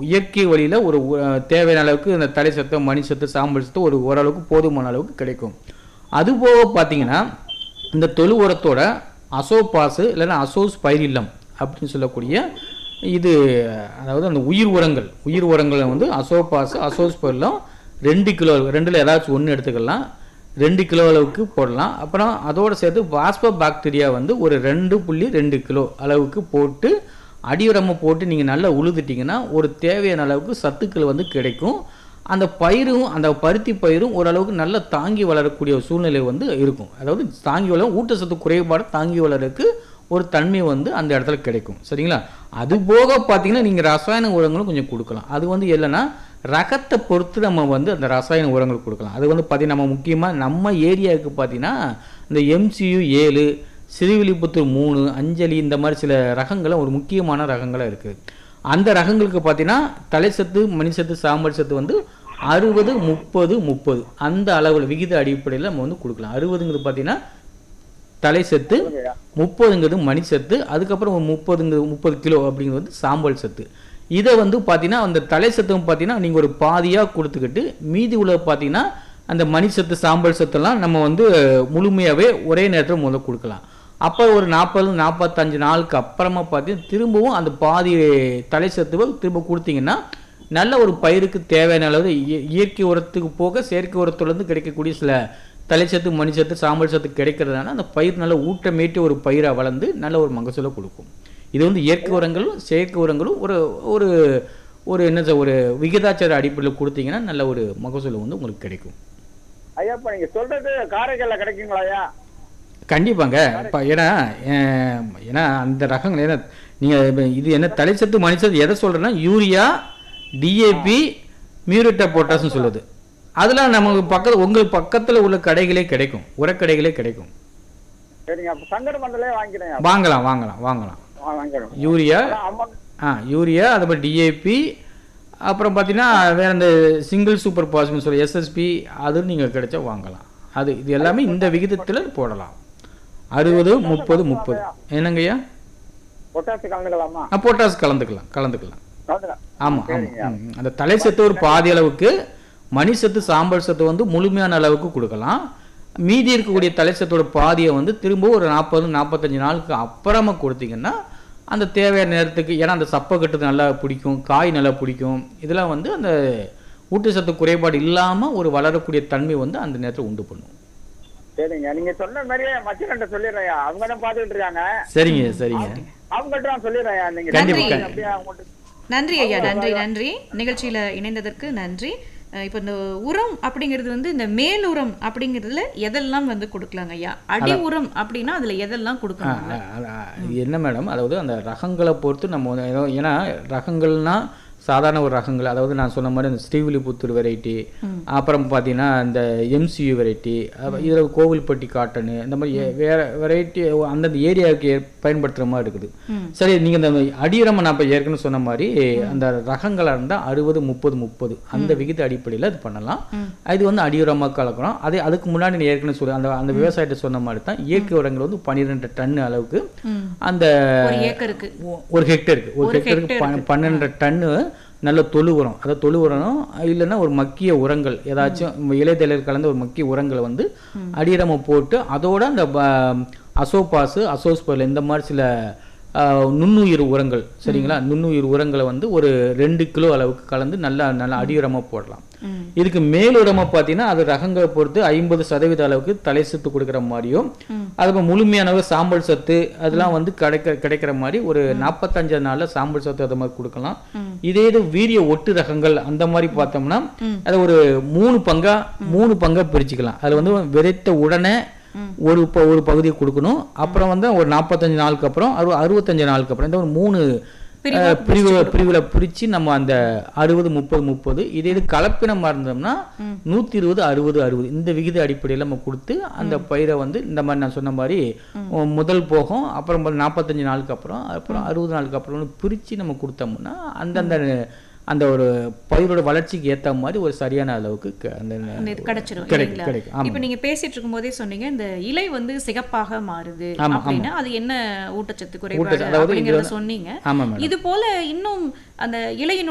இயற்கை வழியில் ஒரு உ- தேவையான அளவுக்கு இந்த தலை சத்து மணி சத்து சாம்பல் சத்து ஒரு ஓரளவுக்கு போதுமான அளவுக்கு கிடைக்கும் அதுபோக பார்த்தீங்கன்னா இந்த தொழு உரத்தோட அசோபாசு இல்லைன்னா அசோஸ் பைரில்லம் அப்படின்னு சொல்லக்கூடிய இது அதாவது அந்த உயிர் உரங்கள் உயிர் உரங்களை வந்து அசோபாசு அசோஸ் பைரில்லம் ரெண்டு கிலோ ரெண்டில் ஏதாச்சும் ஒன்று எடுத்துக்கலாம் ரெண்டு கிலோ அளவுக்கு போடலாம் அப்புறம் அதோடு சேர்த்து வாஸ்போ பாக்டீரியா வந்து ஒரு ரெண்டு புள்ளி ரெண்டு கிலோ அளவுக்கு போட்டு அடியுரமாக போட்டு நீங்கள் நல்லா உழுதுட்டிங்கன்னா ஒரு தேவையான அளவுக்கு சத்துக்கள் வந்து கிடைக்கும் அந்த பயிரும் அந்த பருத்தி பயிரும் ஓரளவுக்கு நல்லா தாங்கி வளரக்கூடிய ஒரு சூழ்நிலை வந்து இருக்கும் அதாவது தாங்கி வளர ஊட்டச்சத்து குறைபாடு தாங்கி வளரக்கு ஒரு தன்மை வந்து அந்த இடத்துல கிடைக்கும் சரிங்களா அது போக பார்த்தீங்கன்னா நீங்கள் ரசாயன உரங்களும் கொஞ்சம் கொடுக்கலாம் அது வந்து இல்லைன்னா ரகத்தை பொறுத்து நம்ம வந்து அந்த ரசாயன உரங்கள் கொடுக்கலாம் அது வந்து பார்த்தீங்கன்னா நம்ம முக்கியமாக நம்ம ஏரியாவுக்கு பார்த்தீங்கன்னா இந்த எம்சியு ஏழு சிறுவில்லிபுத்தூர் மூணு அஞ்சலி இந்த மாதிரி சில ரகங்களும் ஒரு முக்கியமான ரகங்களாக இருக்குது அந்த ரகங்களுக்கு பார்த்தீங்கன்னா தலைச்சத்து மணிச்சத்து சாம்பல் சத்து வந்து அறுபது முப்பது முப்பது அந்த அளவில் விகித அடிப்படையில் நம்ம வந்து கொடுக்கலாம் அறுபதுங்கிறது பார்த்தீங்கன்னா தலை சத்து முப்பதுங்கிறது மணி சத்து அதுக்கப்புறம் ஒரு முப்பதுங்கிறது முப்பது கிலோ அப்படிங்கிறது வந்து சாம்பல் சத்து இதை வந்து பார்த்தீங்கன்னா அந்த தலை சத்தும் பார்த்தீங்கன்னா நீங்கள் ஒரு பாதியாக கொடுத்துக்கிட்டு மீதி உள்ள பார்த்தீங்கன்னா அந்த மணி சத்து சாம்பல் சத்தெல்லாம் நம்ம வந்து முழுமையாகவே ஒரே நேரத்தில் முதல்ல கொடுக்கலாம் அப்போ ஒரு நாற்பது நாற்பத்தஞ்சு நாளுக்கு அப்புறமா பார்த்தீங்கன்னா திரும்பவும் அந்த பாதி தலை சத்துவை திரும்ப கொடுத்தீங்கன்னா நல்ல ஒரு பயிருக்கு தேவையான அளவு இய- இயற்கை உரத்துக்கு போக செயற்கை உரத்துலேருந்து கிடைக்கக்கூடிய சில தலைச்சத்து மணிச்சத்து சாம்பல் சத்து கிடைக்கிறதுனால அந்த பயிர் நல்ல ஊட்டமேட்டு ஒரு பயிராக வளர்ந்து நல்ல ஒரு மகசூலை கொடுக்கும் இது வந்து இயற்கை உரங்களும் செயற்கை உரங்களும் ஒரு ஒரு ஒரு என்ன சொல்ல, ஒரு விகிதாச்சார அடிப்படையில் கொடுத்தீங்கன்னா நல்ல ஒரு மகசூல் வந்து உங்களுக்கு கிடைக்கும் ஐயா இப்ப நீங்க சொல்றது காரைக்கால்ல கிடைக்குங்களா ஐயா கண்டிப்பாங்க இப்போ ஏன்னா அஹ், ஏன்னா அந்த ரகங்கள் ஏன்னா நீங்கள் இது என்ன தலைச்சத்து மணிச்சத்து எதை சொல்கிறேன்னா யூரியா டிஏபி மியூரிட்டா பொட்டாஸ்னு சொல்லுது அதெல்லாம் நமக்கு பக்கத்து உங்களுக்கு பக்கத்தில் உள்ள கடைகளே கிடைக்கும் உரக்கடைகளே கிடைக்கும் சரிங்க அப்ப சங்கர மண்டலே வாங்கிக்கிறேன் வாங்கலாம் வாங்கலாம் வாங்கலாம் வாங்கிக்கிறேன் யூரியா அம்மா ஆ யூரியா அது மாதிரி டிஏபி அப்புறம் பார்த்தீங்கன்னா வேற இந்த சிங்கிள் சூப்பர் பாஸ்மெண்ட் சொல்ல எஸ்எஸ்பி அது நீங்கள் கிடைச்சா வாங்கலாம் அது இது எல்லாமே இந்த விகிதத்தில் போடலாம் அறுபது முப்பது முப்பது என்னங்கய்யா பொட்டாசு கலந்துக்கலாமா ஆ, பொட்டாஸ் கலந்துக்கலாம் கலந்துக்கலாம் கலந்துக்கலாம் ஆமாம் ஆமாம் ம். அந்த தலை சத்து ஒரு பாதி அளவுக்கு மணி சத்து சாம்பல் சத்து வந்து முழுமையான அளவுக்கு கொடுக்கலாம் மீதி இருக்கக்கூடிய தலை சத்தோட பாதியை வந்து திரும்ப ஒரு நாற்பது நாற்பத்தஞ்சு நாளுக்கு அப்புறமா கொடுத்தீங்கன்னா அந்த தேவையான நேரத்துக்கு ஏன்னா அந்த சப்பக்கட்டு நல்லா பிடிக்கும் காய் நல்லா பிடிக்கும் இதெல்லாம் வந்து அந்த ஊட்டச்சத்து குறைபாடு இல்லாமல் ஒரு வளரக்கூடிய தன்மை வந்து அந்த நேரத்தில் உண்டு பண்ணும் சரிங்க நீங்க சொன்ன மாதிரியே மச்சிரண்ட சொல்லிடுறேன் அவங்க தான் பாத்துக்கிட்டு இருக்காங்க சரிங்க சரிங்க அவங்ககிட்ட நான் சொல்லிடுறேன் நீங்க கண்டிப்பா, நன்றி. அப்படியே அவங்ககிட்ட நன்றி ஐயா நன்றி நன்றி நிகழ்ச்சியில இணைந்ததற்கு நன்றி அஹ் இப்போ இந்த உரம் அப்படிங்கிறது வந்து இந்த மேல் உரம் அப்படிங்கிறதுல எதெல்லாம் வந்து கொடுக்கலாங்க ஐயா அடி உரம் அப்படின்னா அதுல எதெல்லாம் கொடுக்கணும் ஆ, ஆ, ஆ, இது என்ன மேடம் அதாவது அந்த ரகங்களை பொறுத்து நம்ம வந்து ஏதோ- ஏன்னா ரகங்கள்னா சாதாரண ஒரு ரகங்கள் அதாவது நான் சொன்ன மாதிரி இந்த ஸ்ரீவில்லிபுத்தூர் வெரைட்டி அப்புறம் பார்த்தீங்கன்னா இந்த எம்சியு வெரைட்டி இதில் கோவில்பட்டி காட்டனு இந்த மாதிரி ஏ- வேற வெரைட்டி அந்தந்த ஏரியாவுக்கு ஏ- பயன்படுத்துகிற மாதிரி இருக்குது சரி நீங்கள் இந்த அடியுரமை நான் இப்போ ஏற்கனவே சொன்ன மாதிரி அந்த ரகங்களாக இருந்தால் அறுபது முப்பது முப்பது அந்த விகித அடிப்படையில் இது பண்ணலாம் இது வந்து அடியுரமாக கலக்கிறோம் அதே அதுக்கு முன்னாடி நான் ஏற்கனவே சொல்லி அந்த அந்த விவசாயத்தை சொன்ன மாதிரி தான் இயற்கை உரங்கள் வந்து பன்னிரெண்டு டன் அளவுக்கு அந்த ஒரு ஏக்கருக்கு ஒ- ஒரு ஹெக்டருக்கு ஒரு ஹெக்டருக்கு ப- பன்னெண்டு டன்னு நல்ல தொழு உரம் அதாவது தொழு உரம் இல்லைன்னா ஒரு மக்கிய உரங்கள் ஏதாச்சும் இலைதளிர் கலந்த ஒரு மக்கிய உரங்களை வந்து அடியிடமா போட்டு அதோட அந்த ப- அசோபாசு அசோஸ்பல் இந்த மாதிரி சில ஆ, நுண்ணுயிர் உரங்கள் சரிங்களா நுண்ணுயிர் உரங்களை வந்து ஒரு ரெண்டு கிலோ அளவுக்கு கலந்து நல்லா நல்லா அடியுரமாக போடலாம் இதுக்கு மேலுரமா பார்த்தீங்கன்னா அது ரகங்களை பொறுத்து ஐம்பது சதவீத அளவுக்கு தலை சத்து கொடுக்குற மாதிரியும் அதுக்கு முழுமையான அளவு சாம்பல் சத்து அதெல்லாம் வந்து கிடைக்க கிடைக்கிற மாதிரி ஒரு நாற்பத்தஞ்சு நாள்ல சாம்பல் சத்து அது மாதிரி கொடுக்கலாம் இதே இது வீரிய ஒட்டு ரகங்கள் அந்த மாதிரி பார்த்தோம்னா அதை ஒரு மூணு பங்கா மூணு பங்கா பிரிச்சுக்கலாம் அதுல வந்து விதைத்த உடனே ஒரு ப- ஒரு பகுதியை கொடுக்கணும் அப்புறம் வந்து ஒரு நாற்பத்தஞ்சு நாளுக்கு அப்புறம் அறு அறுபத்தஞ்சு நாளுக்கு அப்புறம் இந்த ஒரு மூணு பிரிவா அஹ், பிரிவு பிரிவுல பிரிச்சு நம்ம அந்த அறுபது முப்பது முப்பது இதே இது கலப்பினமா இருந்தோம்னா நூத்தி இருபது அறுபது அறுபது இந்த விகித அடிப்படையில் நம்ம கொடுத்து அந்த பயிரை வந்து இந்த மாதிரி நான் சொன்ன மாதிரி உம், முதல் போகம் அப்புறம் நாற்பத்தஞ்சு நாளுக்கு அப்புறம் அப்புறம் அறுபது நாளுக்கு அப்புறம் பிரிச்சு நம்ம கொடுத்தோம்னா அந்தந்த அந்த ஒரு பயிரோட வளர்ச்சிக்கு ஏத்த மாதிரி ஒரு சரியான அளவுக்கு க- அந்த அந்த இது கிடைச்சிரும் கிடைக்கும் இல்லைங்களா கிடைக்கும் ஆமா இப்போ நீங்க பேசிட்டு இருக்கும்போதே சொன்னீங்க இந்த இலை வந்து சிகப்பாக மாறுது ஆமா, அப்படின்னா அது என்ன ஊட்டச்சத்து குறைபாடு ஊட்டச்சத்து, அதாவது இது அப்படிங்கறத வந்து- சொன்னீங்க ஆமா மேடம் இது போல இன்னும் அந்த இலையின்